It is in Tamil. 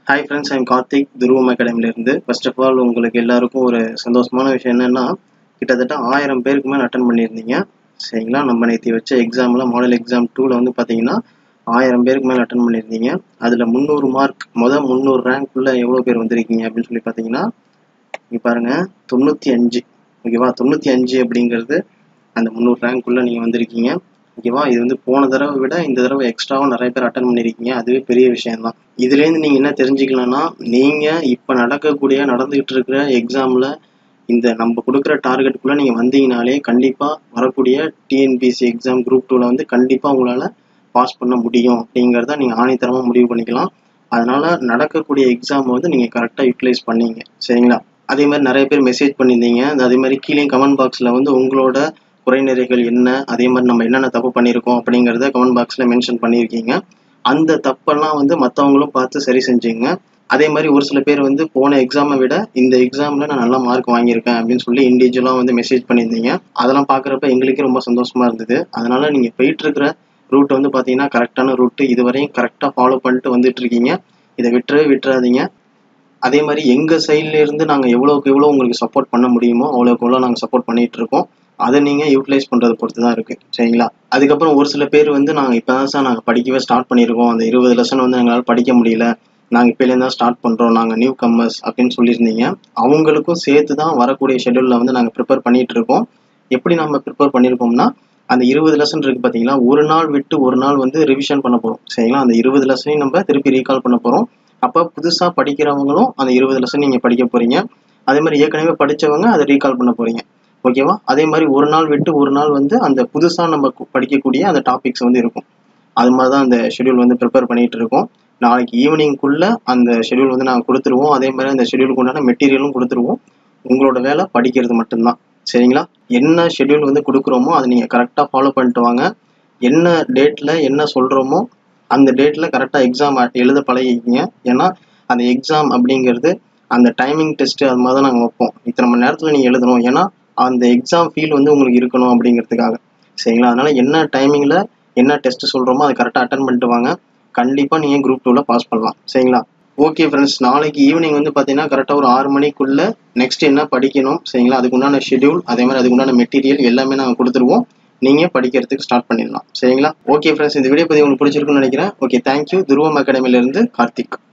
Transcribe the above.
ஹாய் ஃப்ரெண்ட்ஸ் ஐம் கார்த்திக் துருவம் அகாடமிலேருந்து ஃபர்ஸ்ட் ஆஃப் ஆல் உங்களுக்கு எல்லாருக்கும் ஒரு சந்தோஷமான விஷயம் என்னென்னா கிட்டத்தட்ட ஆயிரம் பேருக்கு மேலே அட்டன் பண்ணியிருந்தீங்க சரிங்களா நம்ம நேற்று வச்ச எக்ஸாமில் மாடல் எக்ஸாம் டூவில் வந்து பார்த்தீங்கன்னா ஆயிரம் பேருக்கு மேலே அட்டன் பண்ணியிருந்தீங்க அதில் முந்நூறு மார்க் மொதல் முந்நூறு ரேங்க்குள்ளே எவ்வளோ பேர் வந்திருக்கீங்க அப்படின்னு சொல்லி பார்த்தீங்கன்னா இங்கே பாருங்கள் தொண்ணூற்றி அஞ்சு ஓகேவா தொண்ணூற்றி அஞ்சு அப்படிங்கிறது அந்த முந்நூறு ரேங்க்குள்ளே நீங்கள் வந்திருக்கீங்க ஓகேவா இது வந்து போன தடவை விட இந்த தடவை எக்ஸ்ட்ராவும் நிறைய பேர் அட்டன் பண்ணியிருக்கீங்க அதுவே பெரிய விஷயம்தான் இதுலேருந்து நீங்கள் என்ன தெரிஞ்சுக்கலாம்னா நீங்கள் இப்போ நடக்கக்கூடிய நடந்துகிட்டு இருக்கிற எக்ஸாமில் இந்த நம்ம கொடுக்குற டார்கெட்டுக்குள்ளே நீங்கள் வந்தீங்கனாலே கண்டிப்பாக வரக்கூடிய டிஎன்பிசி எக்ஸாம் குரூப் டூவில் வந்து கண்டிப்பாக உங்களால் பாஸ் பண்ண முடியும் அப்படிங்கிறத நீங்கள் ஆணித்தரமாக முடிவு பண்ணிக்கலாம் அதனால் நடக்கக்கூடிய எக்ஸாம் வந்து நீங்கள் கரெக்டாக யூட்டிலைஸ் பண்ணீங்க சரிங்களா அதே மாதிரி நிறைய பேர் மெசேஜ் பண்ணியிருந்தீங்க அதே மாதிரி கீழே கமெண்ட் பாக்ஸில் வந்து உங்களோட குறைநிறைகள் என்ன அதே மாதிரி நம்ம என்னென்ன தப்பு பண்ணியிருக்கோம் அப்படிங்கிறத கமெண்ட் பாக்ஸில் மென்ஷன் பண்ணியிருக்கீங்க அந்த தப்பெல்லாம் வந்து மற்றவங்களும் பார்த்து சரி செஞ்சுங்க அதே மாதிரி ஒரு சில பேர் வந்து போன எக்ஸாமை விட இந்த எக்ஸாமில் நான் நல்ல மார்க் வாங்கியிருக்கேன் அப்படின்னு சொல்லி இண்டிவிஜுவலாக வந்து மெசேஜ் பண்ணியிருந்தீங்க அதெல்லாம் பார்க்குறப்ப எங்களுக்கே ரொம்ப சந்தோஷமாக இருந்தது அதனால் நீங்கள் போயிட்டு இருக்கிற ரூட் வந்து பார்த்தீங்கன்னா கரெக்டான ரூட்டு இதுவரையும் கரெக்டாக ஃபாலோ பண்ணிட்டு வந்துட்டு இருக்கீங்க இதை விட்டுறவே விட்டுறாதீங்க அதே மாதிரி எங்கள் சைட்ல இருந்து நாங்கள் எவ்வளோக்கு எவ்வளோ உங்களுக்கு சப்போர்ட் பண்ண முடியுமோ அவ்வளோக்கு எவ்வளோ நாங்கள் சப்போர்ட் பண்ணிட்டு இருக்கோம் அதை நீங்கள் யூட்டிலைஸ் பண்ணுறதை பொறுத்து தான் இருக்குது சரிங்களா அதுக்கப்புறம் ஒரு சில பேர் வந்து நாங்கள் இப்போ தான் சார் நாங்கள் படிக்கவே ஸ்டார்ட் பண்ணியிருக்கோம் அந்த இருபது லெசன் வந்து எங்களால் படிக்க முடியல நாங்கள் இப்போலேருந்து தான் ஸ்டார்ட் பண்ணுறோம் நாங்கள் நியூ கம்மர்ஸ் அப்படின்னு சொல்லியிருந்தீங்க அவங்களுக்கும் சேர்த்து தான் வரக்கூடிய ஷெடியூலில் வந்து நாங்கள் ப்ரிப்பேர் பண்ணிட்டு இருக்கோம் எப்படி நம்ம ப்ரிப்பேர் பண்ணியிருக்கோம்னா அந்த இருபது லெசன் இருக்குது பார்த்தீங்களா ஒரு நாள் விட்டு ஒரு நாள் வந்து ரிவிஷன் பண்ண போகிறோம் சரிங்களா அந்த இருபது லெசனையும் நம்ம திருப்பி ரீகால் பண்ண போகிறோம் அப்போ புதுசாக படிக்கிறவங்களும் அந்த இருபது லெசன் நீங்கள் படிக்க போகிறீங்க அதே மாதிரி ஏற்கனவே படித்தவங்க அதை ரீகால் பண்ண போகிறீங்க ஓகேவா அதே மாதிரி ஒரு நாள் விட்டு ஒரு நாள் வந்து அந்த புதுசாக நம்ம படிக்கக்கூடிய அந்த டாபிக்ஸ் வந்து இருக்கும் அது மாதிரி தான் அந்த ஷெடியூல் வந்து ப்ரிப்பேர் பண்ணிட்டு இருக்கோம் நாளைக்கு ஈவினிங்குள்ளே அந்த ஷெடியூல் வந்து நாங்கள் கொடுத்துருவோம் அதே மாதிரி அந்த ஷெடியூலுக்கு உண்டான மெட்டீரியலும் கொடுத்துருவோம் உங்களோட வேலை படிக்கிறது மட்டும்தான் சரிங்களா என்ன ஷெடியூல் வந்து கொடுக்குறோமோ அதை நீங்கள் கரெக்டாக ஃபாலோ பண்ணிட்டு வாங்க என்ன டேட்டில் என்ன சொல்கிறோமோ அந்த டேட்டில் கரெக்டாக எக்ஸாம் எழுத பழகிக்கிங்க ஏன்னா அந்த எக்ஸாம் அப்படிங்கிறது அந்த டைமிங் டெஸ்ட்டு அது மாதிரி தான் நாங்கள் வைப்போம் இத்தனை மணி நேரத்தில் நீங்கள் எழுதணும் ஏன்னா அந்த எக்ஸாம் ஃபீல் வந்து உங்களுக்கு இருக்கணும் அப்படிங்கிறதுக்காக சரிங்களா அதனால் என்ன டைமிங்கில் என்ன டெஸ்ட் சொல்கிறோமோ அதை கரெக்டாக அட்டன் பண்ணிட்டு வாங்க கண்டிப்பாக நீங்கள் குரூப் டூவில் பாஸ் பண்ணலாம் சரிங்களா ஓகே ஃப்ரெண்ட்ஸ் நாளைக்கு ஈவினிங் வந்து பார்த்தீங்கன்னா கரெக்டாக ஒரு ஆறு மணிக்குள்ளே நெக்ஸ்ட் என்ன படிக்கணும் சரிங்களா அதுக்கு உண்டான ஷெடியூல் அதே மாதிரி அதுக்கு உண்டான மெட்டீரியல் எல்லாமே நாங்கள் கொடுத்துருவோம் நீங்கள் படிக்கிறதுக்கு ஸ்டார்ட் பண்ணிடலாம் சரிங்களா ஓகே ஃப்ரெண்ட்ஸ் இந்த வீடியோ பற்றி உங்களுக்கு பிடிச்சிருக்குன்னு நினைக்கிறேன் ஓகே தேங்க்யூ துருவம் அகாடமிலேருந்து கார்த்திக்